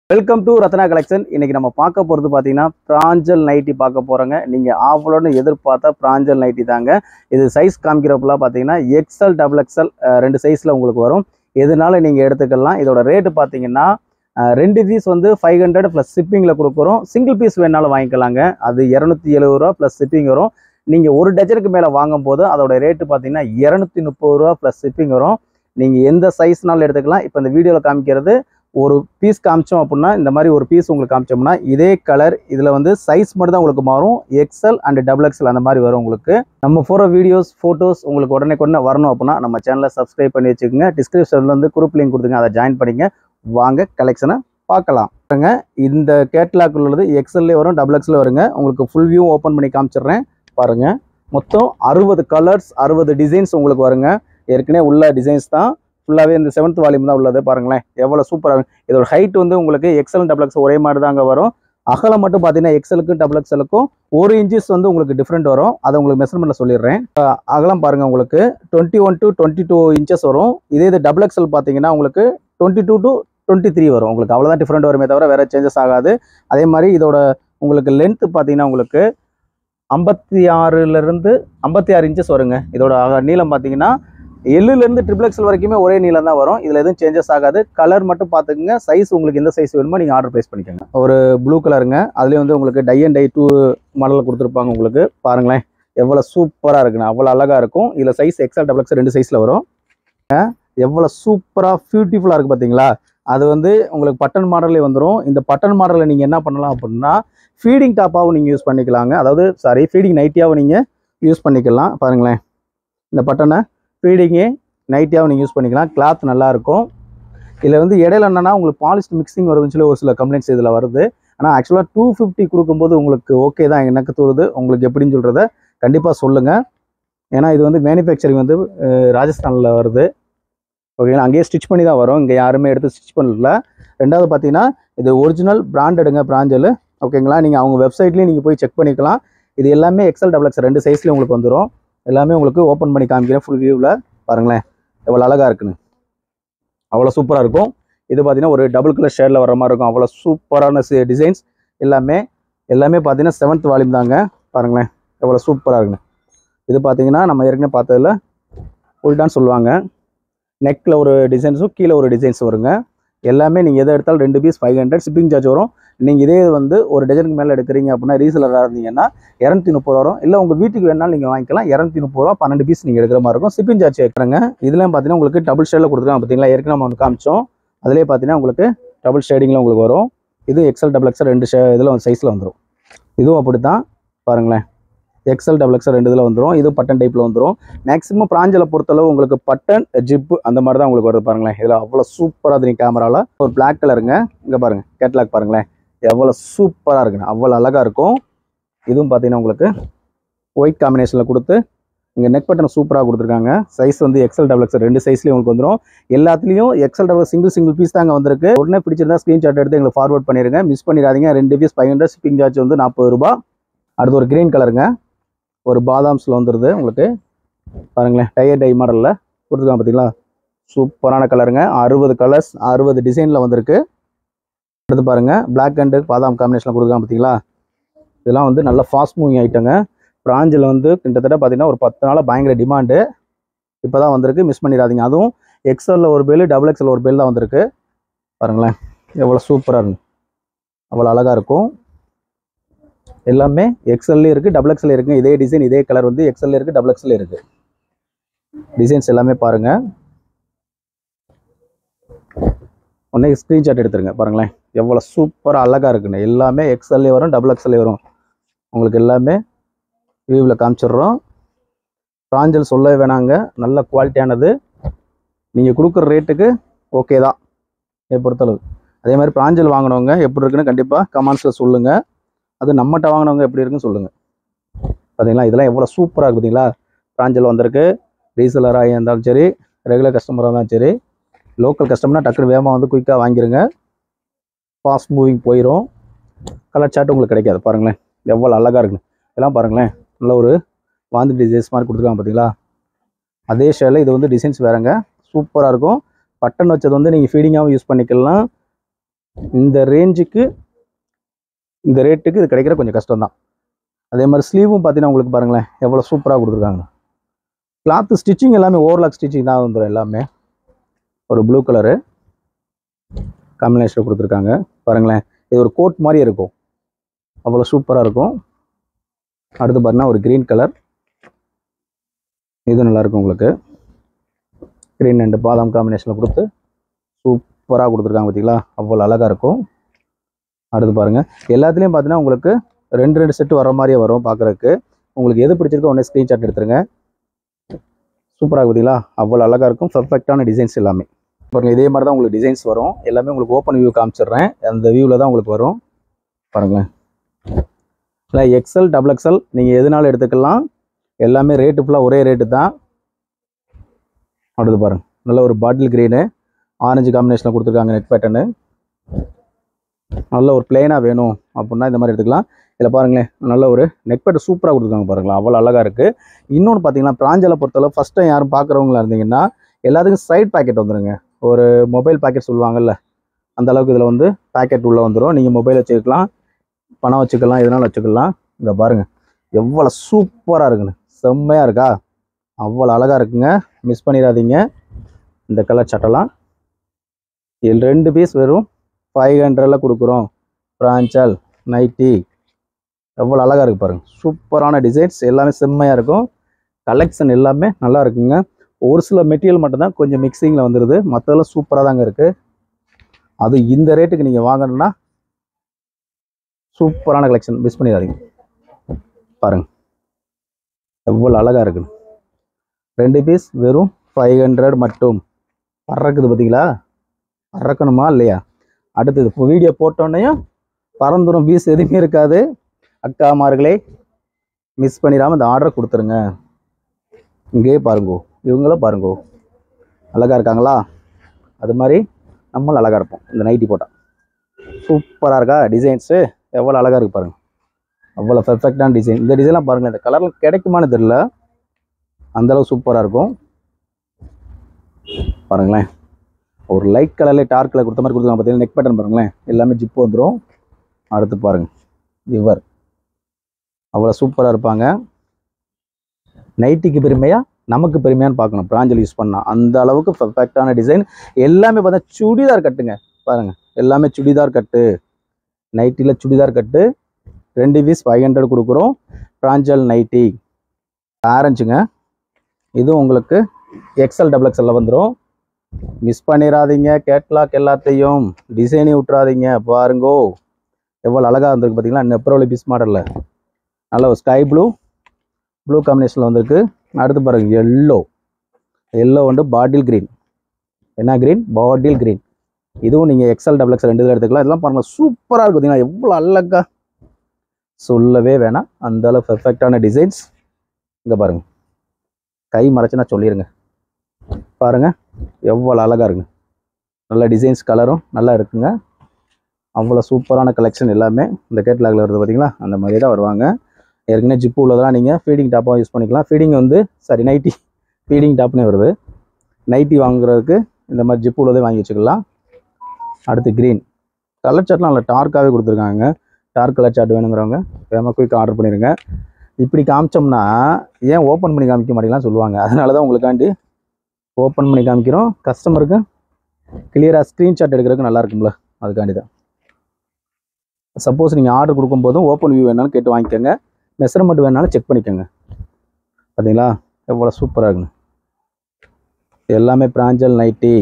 welcome to Ratna collection இன்னைக்கு நம்ம பார்க்க போகிறது பார்த்தீங்கன்னா பிராஞ்சல் நைட்டி பார்க்க போகிறோங்க நீங்கள் ஆஃபலோன்னு எதிர்பார்த்தா பிராஞ்சல் நைட்டி தாங்க இது சைஸ் காமிக்கிறப்பெல்லாம் பார்த்தீங்கன்னா எக்ஸ்எல் டபுள் எக்ஸ்எல் ரெண்டு சைஸில் உங்களுக்கு வரும் எதுனால நீங்கள் எடுத்துக்கலாம் இதோட ரேட்டு பார்த்தீங்கன்னா அஹ், ரெண்டு பீஸ் வந்து ஃபைவ் ஹண்ட்ரட் ப்ளஸ் ஷிப்பிங்கில் கொடுக்குறோம் சிங்கிள் பீஸ் வேணாலும் வாங்கிக்கலாங்க அது இரநூத்தி எழுபது ரூபா ப்ளஸ் ஷிப்பிங் வரும் நீங்கள் ஒரு டஜனுக்கு மேலே வாங்கும்போது அதோட ரேட்டு பார்த்தீங்கன்னா இரநூத்தி முப்பது ரூபா ப்ளஸ் ஷிப்பிங் வரும் நீங்கள் எந்த சைஸ்னாலும் எடுத்துக்கலாம் இப்போ இந்த வீடியோவில் காமிக்கிறது ஒரு பீஸ் காமிச்சோம் அப்படின்னா இந்த மாதிரி ஒரு பீஸ் உங்களுக்கு காமிச்சோம்னா இதே கலர் இதில் வந்து சைஸ் மட்டும் தான் உங்களுக்கு மாறும் எக்ஸ்எல் அண்ட் டபுள் எக்ஸ்எல் அந்த மாதிரி வரும் உங்களுக்கு நம்ம போகிற வீடியோஸ் ஃபோட்டோஸ் உங்களுக்கு உடனே உடனே வரணும் அப்படின்னா நம்ம சேனலை சப்ஸ்கிரைப் பண்ணி வச்சுக்கோங்க டிஸ்கிரிப்ஷனில் வந்து குரூப் லிங்க் கொடுத்துங்க அதை ஜாயின் பண்ணிங்க வாங்க கலெக்ஷனை பார்க்கலாம் பாருங்க இந்த கேட்லாக் உள்ளது எக்ஸ்எல்லே வரும் டபுள் எக்ஸ்எல் வருங்க உங்களுக்கு ஃபுல் வியூ ஓப்பன் பண்ணி காமிச்சிடுறேன் பாருங்க மொத்தம் அறுபது கலர்ஸ் அறுபது டிசைன்ஸ் உங்களுக்கு வருங்க ஏற்கனவே உள்ள டிசைன்ஸ் தான் ஃபுல்லாகவே இந்த செவன்த் வால்யூம் தான் உள்ளது பாருங்களேன் எவ்வளோ சூப்பராக இதோட ஹைட் வந்து உங்களுக்கு எக்ஸல் டபுள் எக்ஸ் ஒரே மாதிரி தாங்க வரும் அகலம் மட்டும் பார்த்தீங்கன்னா எக்ஸலுக்கும் டபுள் எக்ஸலுக்கும் ஒரு இன்ச்சஸ் வந்து உங்களுக்கு டிஃப்ரெண்ட் வரும் அதை உங்களுக்கு மெஷர்மெண்ட்டில் சொல்லிடுறேன் அஹ் அகலம் பாருங்கள் உங்களுக்கு twenty one to twenty two inches வரும் இதே இது டபுள் எக்ஸல் பார்த்தீங்கன்னா உங்களுக்கு twenty two to twenty three வரும் உங்களுக்கு அவ்வளோதான் டிஃப்ரெண்ட் வருமே தவிர வேறு சேஞ்சஸ் ஆகாது அதே மாதிரி இதோட உங்களுக்கு லென்த்து பார்த்தீங்கன்னா உங்களுக்கு ஐம்பத்தி ஆறுலேருந்து ஐம்பத்தி ஆறு இன்ச்சஸ் வருங்க இதோட அக- நீளம் பார்த்தீங்கன்னா எல்லுலேருந்து ட்ரிபிள் எக்ஸல் வரைக்குமே ஒரே நீளம் தான் வரும் இதில் எதுவும் சேஞ்சஸ் ஆகாது கலர் மட்டும் பார்த்துக்குங்க சைஸ் உங்களுக்கு எந்த சைஸ் வேணுமோ நீங்கள் ஆர்டர் ப்ளேஸ் பண்ணிக்கோங்க ஒரு ப்ளூ கலருங்க அதுலேயும் வந்து உங்களுக்கு டை அண்ட் டை டூ மாடலில் கொடுத்துருப்பாங்க உங்களுக்கு பாருங்களேன் எவ்வளோ சூப்பராக இருக்குண்ணா அவ்வளோ அழகாக இருக்கும் இதில் சைஸ் எக்ஸல் டபுள் எக்ஸ் ரெண்டு சைஸில் வரும் எவ்வளோ சூப்பராக பியூட்டிஃபுல்லாக இருக்குது பார்த்தீங்களா அது வந்து உங்களுக்கு பட்டன் மாடல்லே வந்துடும் இந்த பட்டன் மாடலில் நீங்கள் என்ன பண்ணலாம் அப்படின்னா ஃபீடிங் டாப்பாகவும் நீங்கள் யூஸ் பண்ணிக்கலாங்க அதாவது சாரி ஃபீடிங் நைட்டியாகவும் நீங்கள் யூஸ் பண்ணிக்கலாம் பாருங்களேன் இந்த பட்டனை ஃபீடிங்கு நைட்டியாகவும் நீங்கள் யூஸ் பண்ணிக்கலாம் கிளாத் நல்லாயிருக்கும் இதில் வந்து இடையில என்னன்னா உங்களுக்கு பாலிஸ்ட் மிக்சிங் வருதுன்னு சொல்லி ஒரு சில கம்ப்ளைண்ட்ஸ் இதில் வருது ஆனால் ஆக்சுவலாக டூ ஃபிஃப்டி கொடுக்கும்போது உங்களுக்கு ஓகே தான் எனக்கு தோணுது உங்களுக்கு எப்படின்னு சொல்கிறத கண்டிப்பாக சொல்லுங்கள் ஏன்னா இது வந்து மேனுஃபேக்சரிங் வந்து ராஜஸ்தானில் வருது ஓகேங்களா அங்கேயே ஸ்டிச் பண்ணி தான் வரும் இங்கே யாருமே எடுத்து ஸ்டிச் பண்ணல ரெண்டாவது பார்த்தீங்கன்னா இது ஒரிஜினல் பிராண்டடுங்க பிராஞ்சல் ஓகேங்களா நீங்கள் அவங்க வெப்சைட்லேயும் நீங்கள் போய் செக் பண்ணிக்கலாம் இது எல்லாமே எக்ஸல் டபுள் எக்ஸ் ரெண்டு சைஸ்லேயும் உங்களுக்கு வந்துடும் எல்லாமே உங்களுக்கு ஓப்பன் பண்ணி காமிக்கிறேன் ஃபுல் வியூவில் பாருங்களேன் எவ்வளோ அழகாக இருக்குன்னு அவ்வளோ சூப்பராக இருக்கும் இது பார்த்தீங்கன்னா ஒரு டபுள் கலர் ஷேடில் வர மாதிரி இருக்கும் அவ்வளோ சூப்பரான டிசைன்ஸ் எல்லாமே எல்லாமே பார்த்தீங்கன்னா செவன்த் வால்யூம் தாங்க பாருங்களேன் எவ்வளோ சூப்பராக இருக்குங்க இது பார்த்தீங்கன்னா நம்ம ஏற்கனவே பார்த்ததுல உல்டான்னு சொல்லுவாங்க நெக்கில் ஒரு டிசைன்ஸும் கீழே ஒரு டிசைன்ஸ் வருங்க எல்லாமே நீங்கள் எதை எடுத்தாலும் ரெண்டு piece five hundred shipping charge வரும் நீங்கள் இதே வந்து ஒரு டஜனுக்கு மேலே எடுக்கிறீங்க அப்படின்னா ரீசெலராக இருந்தீங்கன்னா இரநூத்தி முப்பது வரும் இல்லை உங்கள் வீட்டுக்கு வேணாலும் நீங்கள் வாங்கிக்கலாம் இரநூத்தி முப்பது ரூபா பன்னெண்டு பீஸ் நீங்கள் எடுக்கிற மாதிரி இருக்கும் ஷிப்பிங் சார்ஜ் கேட்குறாங்க இதெல்லாம் பார்த்தீங்கன்னா உங்களுக்கு டபுள் ஷேடில் கொடுத்துருக்காங்க பார்த்தீங்களா ஏற்கனவே நம்ம ஒன்று காமிச்சோம் அதிலே பார்த்தீங்கன்னா உங்களுக்கு டபுள் ஷேடிங்கில் உங்களுக்கு வரும் இது எக்ஸல் டபுள் எக்ஸல் ரெண்டு ஷே இதில் சைஸில் வந்துடும் இதுவும் அப்படி தான் பாருங்களேன் எக்ஸல் டபுள் எக்ஸல் ரெண்டு இதில் வந்துடும் இது பட்டன் டைப்பில் வந்துடும் மேக்ஸிமம் பிராஞ்சலை பொறுத்தளவு உங்களுக்கு பட்டன் ஜிப்பு அந்த மாதிரி தான் உங்களுக்கு வருது பாருங்களேன் இதில் அவ்வளோ சூப்பராக தெரியும் கேமராவில் ஒரு பிளாக் கலருங்க இங்கே பாருங்கள் கேட்லாக் பாருங்களேன் எவ்வளோ சூப்பராக இருக்குங்க அவ்வளோ அழகாக இருக்கும் இதுவும் பார்த்தீங்கன்னா உங்களுக்கு ஒயிட் காம்பினேஷனில் கொடுத்து இங்கே நெக் பட்டன் சூப்பராக கொடுத்துருக்காங்க சைஸ் வந்து எக்ஸல் டபுள் எக்ஸல் ரெண்டு சைஸ்லேயும் உங்களுக்கு வந்துடும் எல்லாத்துலேயும் XL double single single piece தாங்க வந்திருக்கு உடனே பிடிச்சிருந்தா ஸ்க்ரீன்ஷாட் எடுத்து எங்களுக்கு ஃபார்வர்ட் பண்ணிடுங்க மிஸ் பண்ணிடாதீங்க ரெண்டு piece five hundred shipping charge வந்து நாற்பது ரூபா அடுத்து ஒரு க்ரீன் கலருங்க ஒரு பாதாம்ஸில் வந்துடுது உங்களுக்கு பாருங்களேன் டயர் டை மாடலில் கொடுத்துருக்காங்க பார்த்தீங்களா சூப்பரான கலருங்க அறுபது கலர்ஸ் அறுபது டிசைனில் வந்திருக்கு அடுத்து பாருங்கள் Black அண்டு பாதாம் காம்பினேஷனில் கொடுத்துருக்காங்க பார்த்தீங்களா இதெல்லாம் வந்து நல்ல ஃபாஸ்ட் மூவிங் ஐட்டங்க பிராஞ்சில் வந்து கிட்டத்தட்ட பார்த்தீங்கன்னா ஒரு பத்து நாளாக பயங்கர டிமாண்டு இப்போ தான் வந்திருக்கு மிஸ் பண்ணிடாதீங்க அதுவும் எக்ஸலில் ஒரு பேல் டபுள் எக்ஸல் ஒரு பேல் தான் வந்திருக்கு பாருங்களேன் எவ்வளோ சூப்பராக இருக்கும் அவ்வளோ அழகாக இருக்கும் எல்லாமே எக்ஸல்லையும் இருக்குது டபுள் எக்ஸல் இருக்குது இதே டிசைன் இதே கலர் வந்து எக்ஸல்ல இருக்குது டபுள் எக்ஸல் இருக்குது டிசைன்ஸ் எல்லாமே பாருங்கள் உடனே ஸ்க்ரீன்ஷாட் எடுத்துருங்க பாருங்களேன் எவ்வளோ சூப்பராக அழகாக இருக்குன்னு எல்லாமே எக்ஸ்எல்லே வரும் டபுள் எக்ஸ்எல்லே வரும் உங்களுக்கு எல்லாமே வியூவில் காமிச்சிடுறோம் பிராஞ்சல் சொல்லவே வேணாங்க நல்ல குவாலிட்டியானது நீங்கள் கொடுக்குற ரேட்டுக்கு ஓகே தான் என்னை பொறுத்தளவு அதே மாதிரி பிராஞ்சல் வாங்கினவங்க எப்படி இருக்குன்னு கண்டிப்பாக கமெண்ட்ஸில் சொல்லுங்கள் அது நம்மகிட்ட வாங்கினவங்க எப்படி இருக்குன்னு சொல்லுங்கள் பார்த்தீங்களா இதெல்லாம் எவ்வளோ சூப்பராக இருக்குது பார்த்தீங்களா பிராஞ்சல் வந்திருக்கு ரீசெலராக இருந்தாலும் சரி ரெகுலர் கஸ்டமராக இருந்தாலும் சரி லோக்கல் கஸ்டமர்னா டக்குனு வேகமாக வந்து குயிக்காக வாங்கிருங்க ஃபாஸ்ட் மூவிங் போயிடும் கலர் சார்ட் உங்களுக்கு கிடைக்காது பாருங்களேன் எவ்வளோ அழகாக இருக்குன்னு இதெல்லாம் பாருங்களேன் நல்ல ஒரு வாந்தி டிசைன்ஸ் மாதிரி கொடுத்துருக்காங்க பார்த்தீங்களா அதே ஷேலில் இது வந்து டிசைன்ஸ் வேறங்க சூப்பராக இருக்கும் பட்டன் வச்சது வந்து நீங்கள் ஃபீடிங்காகவும் யூஸ் பண்ணிக்கலாம் இந்த ரேஞ்சுக்கு இந்த ரேட்டுக்கு இது கிடைக்கிற கொஞ்சம் கஷ்டம் தான் அதே மாதிரி ஸ்லீவும் பார்த்தீங்கன்னா உங்களுக்கு பாருங்களேன் எவ்வளோ சூப்பராக கொடுத்துருக்காங்க கிளாத்து ஸ்டிச்சிங் எல்லாமே ஓவர்லாக் ஸ்டிச்சிங் தான் வந்துடும் எல்லாமே ஒரு ப்ளூ கலரு காம்பினேஷன் கொடுத்துருக்காங்க பாருங்களேன் இது ஒரு கோட் மாதிரி இருக்கும் அவ்வளோ சூப்பராக இருக்கும் அடுத்து பாருங்கன்னா ஒரு க்ரீன் கலர் இது நல்லா இருக்கும் உங்களுக்கு க்ரீன் அண்ட் பாதாம் காம்பினேஷனில் கொடுத்து சூப்பராக கொடுத்துருக்காங்க பார்த்தீங்களா அவ்வளோ அழகாக இருக்கும் அடுத்து பாருங்கள் எல்லாத்துலேயும் பார்த்தீங்கன்னா உங்களுக்கு ரெண்டு ரெண்டு செட்டு வர மாதிரியே வரும் பார்க்குறதுக்கு உங்களுக்கு எது பிடிச்சிருக்கோ உடனே ஸ்க்ரீன்ஷாட் எடுத்துருங்க சூப்பராக பார்த்தீங்களா அவ்வளோ அழகாக இருக்கும் பர்ஃபெக்டான டிசைன்ஸ் எல்லாமே பாருங்க இதே மாதிரி தான் உங்களுக்கு டிசைன்ஸ் வரும் எல்லாமே உங்களுக்கு ஓப்பன் வியூ காமிச்சிடுறேன் அந்த வியூவில் தான் உங்களுக்கு வரும் பாருங்களேன் இல்லை எக்ஸல் டபுள் எக்ஸல் நீங்கள் எதுனாலும் எடுத்துக்கலாம் எல்லாமே ரேட்டு ஃபுல்லாக ஒரே ரேட்டு தான் அடுத்து பாருங்க நல்ல ஒரு பாட்டில் க்ரீனு ஆரஞ்சு காம்பினேஷனில் கொடுத்துருக்காங்க நெக் பேட்டர்னு நல்ல ஒரு பிளெயினாக வேணும் அப்படின்னா இந்த மாதிரி எடுத்துக்கலாம் இதில் பாருங்களேன் நல்ல ஒரு நெக் பேட்டர் சூப்பராக கொடுத்துருக்காங்க பாருங்களேன் அவ்வளோ அழகாக இருக்குது இன்னொன்று பார்த்தீங்கன்னா பிராஞ்சலை பொறுத்தளவு ஃபஸ்ட் டைம் யாரும் பார்க்குறவங்களா இருந்தீங்கன்னா எல்லாத்துக்கும் சைட் பாக்கெட் வந்துருங்க ஒரு மொபைல் பாக்கெட் சொல்லுவாங்கல்ல அந்த அளவுக்கு இதில் வந்து பாக்கெட் உள்ளே வந்துடும் நீங்கள் மொபைல் வச்சுக்கலாம் பணம் வச்சுக்கலாம் எதனாலும் வச்சுக்கலாம் இங்கே பாருங்கள் எவ்வளோ சூப்பராக இருக்குன்னு செம்மையாக இருக்கா அவ்வளோ அழகாக இருக்குங்க மிஸ் பண்ணிடாதீங்க இந்த கலர் சட்டெல்லாம் இதில் ரெண்டு பீஸ் வெறும் ஃபைவ் ஹண்ட்ரடில் கொடுக்குறோம் பிராஞ்சல் நைட்டி எவ்வளோ அழகாக இருக்குது பாருங்கள் சூப்பரான டிசைன்ஸ் எல்லாமே செம்மையாக இருக்கும் கலெக்ஷன் எல்லாமே நல்லா இருக்குங்க ஒரு சில மெட்டீரியல் மட்டும்தான் கொஞ்சம் மிக்சிங்கில் வந்துடுது மற்றதெல்லாம் சூப்பராக தாங்க இருக்குது அது இந்த ரேட்டுக்கு நீங்கள் வாங்கணும்னா சூப்பரான கலெக்ஷன் மிஸ் பண்ணிடாதீங்க பாருங்க எவ்வளோ அழகாக இருக்குன்னு ரெண்டு பீஸ் வெறும் ஃபைவ் ஹண்ட்ரட் மட்டும் பறக்குது பார்த்தீங்களா பறக்கணுமா இல்லையா அடுத்தது இப்போ வீடியோ போட்டோன்னையும் பறந்துடும் பீஸ் எதுவுமே இருக்காது அக்காமார்களே மிஸ் பண்ணிடாமல் இந்த ஆர்டர் கொடுத்துருங்க இங்கேயே பாருங்கோ இவங்களும் பாருங்கோ அழகாக இருக்காங்களா அது மாதிரி நம்மளும் அழகாக இருப்போம் இந்த நைட்டி போட்டால் சூப்பராக இருக்கா டிசைன்ஸு எவ்வளோ அழகாக இருக்கு பாருங்க அவ்வளோ பெர்ஃபெக்டான டிசைன் இந்த டிசைன்லாம் பாருங்கள் இந்த கலரில் கிடைக்குமான்னு தெரில அந்தளவு சூப்பராக இருக்கும் பாருங்களேன் ஒரு லைட் கலர்லேயே டார்க் கலர் கொடுத்த மாதிரி கொடுத்துருக்காங்க பார்த்தீங்கன்னா நெக் பேட்டர்ன் பாருங்களேன் எல்லாமே ஜிப்பு வந்துடும் அடுத்து பாருங்க இவர் அவ்வளோ சூப்பராக இருப்பாங்க நைட்டிக்கு பெருமையா நமக்கு பெருமையான்னு பார்க்கணும் பிராஞ்சல் யூஸ் பண்ணால் அந்த அளவுக்கு பர்ஃபெக்டான டிசைன் எல்லாமே பார்த்தா சுடிதார் கட்டுங்க பாருங்க எல்லாமே சுடிதார் கட்டு நைட்டியில் சுடிதார் கட்டு ரெண்டு பீஸ் ஃபைவ் ஹண்ட்ரட் கொடுக்குறோம் பிராஞ்சல் நைட்டி ஆரஞ்சுங்க இதுவும் உங்களுக்கு எக்ஸல் டபுள் எக்ஸலில் வந்துடும் மிஸ் பண்ணிடாதீங்க கேட்லாக் எல்லாத்தையும் டிசைனே விட்றாதீங்க பாருங்கோ எவ்வளோ அழகாக இருந்திருக்கு பார்த்தீங்களா நெப்ரோலி பீஸ் மாடலில் நல்ல ஒரு ஸ்கை ப்ளூ ப்ளூ காம்பினேஷனில் வந்திருக்கு அடுத்து பாருங்க எல்லோ எல்லோ வந்து பாட்டில் க்ரீன் என்ன க்ரீன் பாட்டில் க்ரீன் இதுவும் நீங்கள் எக்ஸல் டபுள் எக்ஸல் ரெண்டு இதில் எடுத்துக்கலாம் இதெல்லாம் பாருங்கள் சூப்பராக இருக்கும் பார்த்தீங்களா எவ்வளோ அழகா சொல்லவே வேணாம் அந்த அளவு பெர்ஃபெக்டான டிசைன்ஸ் இங்கே பாருங்க கை மறைச்சுன்னா சொல்லிடுங்க பாருங்க எவ்வளோ அழகாக இருக்குங்க நல்ல டிசைன்ஸ் கலரும் நல்லா இருக்குங்க அவ்வளோ சூப்பரான கலெக்ஷன் எல்லாமே இந்த கேட்லாகில் வருது பார்த்தீங்களா அந்த மாதிரி தான் வருவாங்க ஏற்கனவே ஜிப்பு உள்ளதெல்லாம் நீங்கள் ஃபீடிங் டாப்பாக யூஸ் பண்ணிக்கலாம் ஃபீடிங் வந்து சாரி நைட்டி ஃபீடிங் டாப்னே வருது நைட்டி வாங்குறதுக்கு இந்த மாதிரி ஜிப்பு உள்ளதே வாங்கி வச்சுக்கலாம் அடுத்து க்ரீன் கலர் சார்ட்லாம் நல்லா டார்க்காகவே கொடுத்துருக்காங்க டார்க் கலர் சார்ட் வேணுங்கிறவங்க வேகமாக குயிக் ஆர்டர் பண்ணிடுங்க இப்படி காமிச்சோம்னா ஏன் ஓப்பன் பண்ணி காமிக்க மாட்டேங்கலாம் சொல்லுவாங்க அதனால தான் உங்களுக்காண்டி ஓப்பன் பண்ணி காமிக்கிறோம் கஸ்டமருக்கு கிளியராக ஸ்க்ரீன்ஷாட் எடுக்கிறதுக்கு நல்லா இருக்கும்ல அதுக்காண்டி தான் சப்போஸ் நீங்கள் ஆர்டர் கொடுக்கும்போதும் ஓப்பன் வியூ வேணாலும் கேட்டு வாங்கிக்கோங்க மெஷர்மெண்ட் வேணாலும் செக் பண்ணிக்கோங்க பார்த்தீங்களா எவ்வளோ சூப்பராக இருக்குங்க எல்லாமே பிராஞ்சல் நைட்டி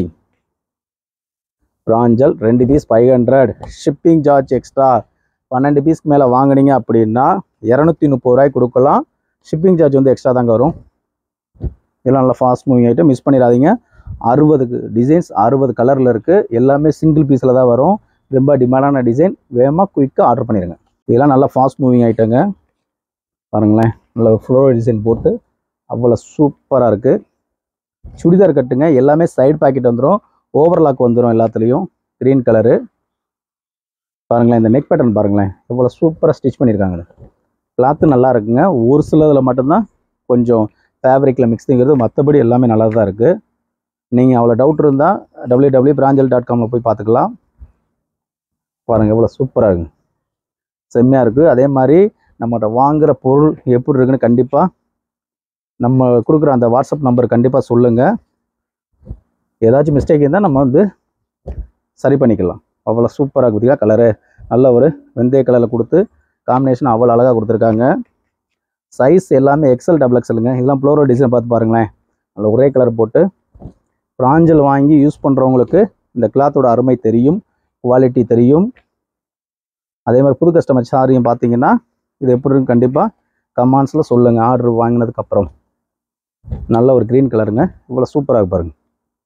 பிராஞ்சல் ரெண்டு piece five hundred shipping charge extra பன்னெண்டு பீஸ்க்கு மேலே வாங்குனீங்க அப்படின்னா இரநூத்தி முப்பது ரூபாய்க்கு கொடுக்கலாம் ஷிப்பிங் சார்ஜ் வந்து எக்ஸ்ட்ரா தாங்க வரும் இதெல்லாம் நல்லா ஃபாஸ்ட் மூவிங் ஆகிட்டு மிஸ் பண்ணிடாதீங்க அறுபதுக்கு டிசைன்ஸ் அறுபது கலரில் இருக்குது எல்லாமே சிங்கிள் பீஸில் தான் வரும் ரொம்ப டிமாண்டான டிசைன் வேகமாக குயிக்காக ஆர்டர் பண்ணிடுங்க இதெல்லாம் நல்லா ஃபாஸ்ட் மூவிங் ஆகிட்டங்க பாருங்களேன் நல்ல ஃப்ளோர் டிசைன் போட்டு அவ்வளோ சூப்பராக இருக்குது சுடிதார் கட்டுங்க எல்லாமே சைடு பாக்கெட் வந்துடும் ஓவர்லாக் வந்துடும் எல்லாத்துலேயும் க்ரீன் கலரு பாருங்களேன் இந்த நெக் பேட்டர்ன் பாருங்களேன் எவ்வளோ சூப்பராக ஸ்டிச் பண்ணியிருக்காங்க கிளாத்து நல்லா இருக்குங்க ஒரு சிலதில் மட்டும்தான் கொஞ்சம் ஃபேப்ரிக்கில் மிக்ஸிங்கிறது மற்றபடி எல்லாமே நல்லா தான் இருக்குது நீங்கள் அவ்வளோ டவுட் இருந்தால் டபிள்யூ டபிள்யூ பிராஞ்சல் டாட் காமில் போய் பார்த்துக்கலாம் பாருங்கள் எவ்வளோ சூப்பராக இருக்குங்க செம்மையாக இருக்குது அதே மாதிரி நம்மகிட்ட வாங்குகிற பொருள் எப்படி இருக்குன்னு கண்டிப்பாக நம்ம கொடுக்குற அந்த வாட்ஸ்அப் நம்பர் கண்டிப்பாக சொல்லுங்கள் ஏதாச்சும் மிஸ்டேக் இருந்தால் நம்ம வந்து சரி பண்ணிக்கலாம் அவ்வளோ சூப்பராக கொடுத்தீங்க கலரு நல்ல ஒரு வெந்தய கலரில் கொடுத்து காம்பினேஷன் அவ்வளோ அழகாக கொடுத்துருக்காங்க சைஸ் எல்லாமே எக்ஸல் டபுள் எக்ஸலுங்க இதெல்லாம் ஃப்ளோரோ டிசைன் பார்த்து பாருங்களேன் நல்ல ஒரே கலர் போட்டு ப்ராஞ்சல் வாங்கி யூஸ் பண்ணுறவங்களுக்கு இந்த கிளாத்தோட அருமை தெரியும் குவாலிட்டி தெரியும் அதே மாதிரி புது கஸ்டமர் சாரியும் பார்த்தீங்கன்னா இது எப்படி இருக்குன்னு கண்டிப்பாக கமெண்ட்ஸில் சொல்லுங்கள் ஆர்டர் வாங்கினதுக்கப்புறம் நல்ல ஒரு க்ரீன் கலருங்க இவ்வளோ சூப்பராக பாருங்க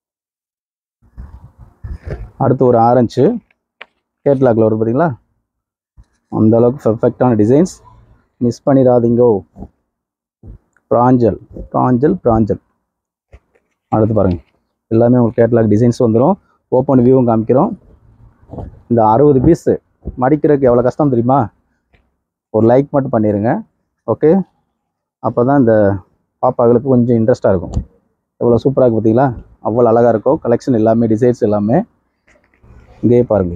அடுத்து ஒரு ஆரஞ்சு கேட்லாக்ல வருது பார்த்தீங்களா அந்த அளவுக்கு பெர்ஃபெக்டான டிசைன்ஸ் மிஸ் பண்ணிடாதீங்கோ ப்ராஞ்சல் ப்ராஞ்சல் ப்ராஞ்சல் அடுத்து பாருங்க எல்லாமே உங்களுக்கு கேட்லாக் டிசைன்ஸ் வந்துடும் ஓப்பன் வியூவும் காமிக்கிறோம் இந்த அறுபது பீஸு மடிக்கிறதுக்கு எவ்வளோ கஷ்டம் தெரியுமா ஒரு லைக் மட்டும் பண்ணிடுங்க ஓகே அப்போ தான் இந்த பாப்பாங்களுக்கு கொஞ்சம் இன்ட்ரெஸ்ட்டாக இருக்கும் எவ்வளோ சூப்பராக இருக்கு பார்த்தீங்களா அவ்வளோ அழகாக இருக்கும் கலெக்ஷன் எல்லாமே டிசைன்ஸ் எல்லாமே இங்கேயே பாருங்க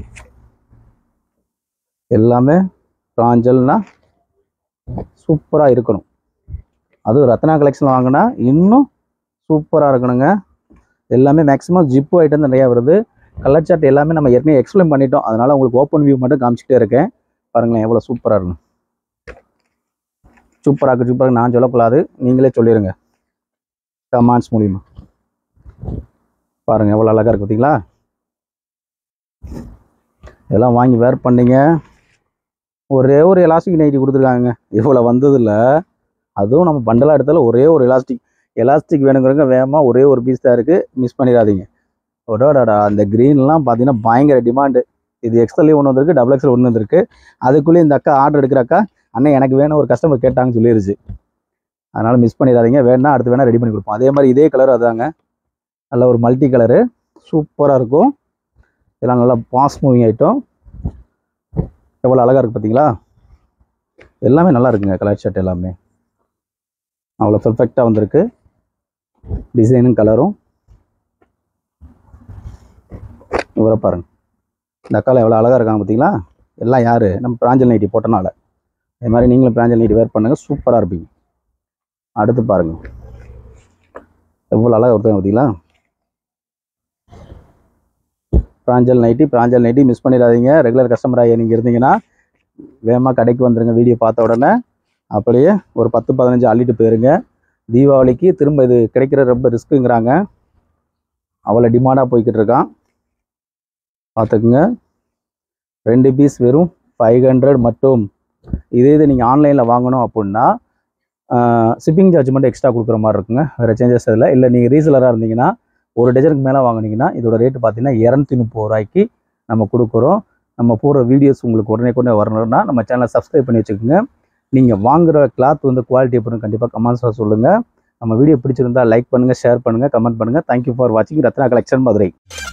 எல்லாமே ப்ராஞ்சல்னா சூப்பராக இருக்கணும் அதுவும் ரத்னா கலெக்ஷன் வாங்கினா இன்னும் சூப்பராக இருக்கணுங்க எல்லாமே மேக்ஸிமம் ஜிப்பு ஐட்டம் நிறையா வருது கலர் சார்ட் எல்லாமே நம்ம ஏற்கனவே எக்ஸ்பிளைன் பண்ணிட்டோம் அதனால் உங்களுக்கு ஓப்பன் வியூ மட்டும் காமிச்சிட்டே இருக்கேன் பாருங்களேன் எவ்வளோ சூப்பராக இருக்கும் சூப்பராக இருக்கு சூப்பராக நான் சொல்லக்கூடாது நீங்களே சொல்லிடுங்க கமாண்ட்ஸ் மூலிமா பாருங்கள் எவ்வளோ அழகாக இருக்கு பார்த்தீங்களா இதெல்லாம் வாங்கி வேர் பண்ணீங்க ஒரே ஒரு எலாஸ்டிக் நைட்டி கொடுத்துருக்காங்க இவ்வளோ வந்ததில்ல அதுவும் நம்ம பண்டலாக எடுத்தாலும் ஒரே ஒரு எலாஸ்டிக் எலாஸ்டிக் வேணுங்கிறவங்க வேகமாக ஒரே ஒரு பீஸ் தான் இருக்குது மிஸ் பண்ணிடாதீங்க ஒடோடாடா அந்த க்ரீன்லாம் பார்த்தீங்கன்னா பயங்கர டிமாண்டு இது எக்ஸ்எல்லே ஒன்று வந்திருக்கு டபுள் எக்ஸ்எல் ஒன்று வந்திருக்கு அதுக்குள்ளேயே இந்த அக்கா ஆர்டர் எடுக்கிற அக்கா அண்ணன் எனக்கு வேணும் ஒரு கஸ்டமர் கேட்டாங்கன்னு சொல்லிருச்சு அதனால் மிஸ் பண்ணிடாதீங்க வேணா அடுத்து வேணால் ரெடி பண்ணி கொடுப்போம் அதே மாதிரி இதே கலர் அதாங்க நல்ல ஒரு மல்டி கலரு சூப்பராக இருக்கும் இதெல்லாம் நல்லா பாஸ் மூவிங் ஐட்டம் எவ்வளோ அழகாக இருக்குது பார்த்தீங்களா எல்லாமே நல்லா இருக்குங்க கலர் ஷர்ட் எல்லாமே அவ்வளோ பெர்ஃபெக்டாக வந்திருக்கு டிசைனும் கலரும் இவரை பாருங்க இந்த அக்கால எவ்வளோ அழகாக இருக்காங்க பார்த்தீங்களா எல்லாம் யார் நம்ம பிராஞ்சல் நைட்டி போட்டனால அதே மாதிரி நீங்களும் பிராஞ்சல் நைட்டி வேர் பண்ணுங்கள் சூப்பராக இருப்பீங்க அடுத்து பாருங்க எவ்வளோ அழகாக ஒருத்தங்க பார்த்தீங்களா Pranjal nighty Pranjal nighty miss பண்ணிடாதீங்க ரெகுலர் கஸ்டமராக நீங்கள் இருந்தீங்கன்னா வேகமாக கடைக்கு வந்துருங்க வீடியோ பார்த்த உடனே அப்படியே ஒரு பத்து பதினஞ்சு அள்ளிட்டு போயிருங்க தீபாவளிக்கு திரும்ப இது கிடைக்கிற ரொம்ப ரிஸ்க்குங்கிறாங்க அவ்வளோ டிமாண்டாக போய்கிட்டு இருக்கான் பார்த்துக்குங்க ரெண்டு பீஸ் வெறும் ஃபைவ் ஹண்ட்ரட் மட்டும் இதே இது நீங்கள் ஆன்லைனில் வாங்கணும் அப்படின்னா ஷிப்பிங் சார்ஜ் மட்டும் எக்ஸ்ட்ரா கொடுக்குற மாதிரி இருக்குங்க வேறு சேஞ்சஸ் இதில் இல்லை நீங்கள் ரீசலராக இருந்தீங்கன்னா ஒரு டஜனுக்கு மேலே வாங்குனீங்கன்னா இதோட ரேட்டு பார்த்தீங்கன்னா இரநூத்தி முப்பது ரூபாய்க்கு நம்ம கொடுக்குறோம் நம்ம போடுற வீடியோஸ் உங்களுக்கு உடனே உடனே வரணும்னா நம்ம சேனலை சப்ஸ்கிரைப் பண்ணி வச்சுக்கோங்க நீங்கள் வாங்குற கிளாத் வந்து குவாலிட்டி எப்படின்னு கண்டிப்பாக கமெண்ட்ஸில் சொல்லுங்கள் நம்ம வீடியோ பிடிச்சிருந்தா லைக் பண்ணுங்கள் ஷேர் பண்ணுங்கள் கமெண்ட் பண்ணுங்கள் தேங்க்யூ ஃபார் வாட்சிங் ரத்னா கலெக்ஷன் மதுரை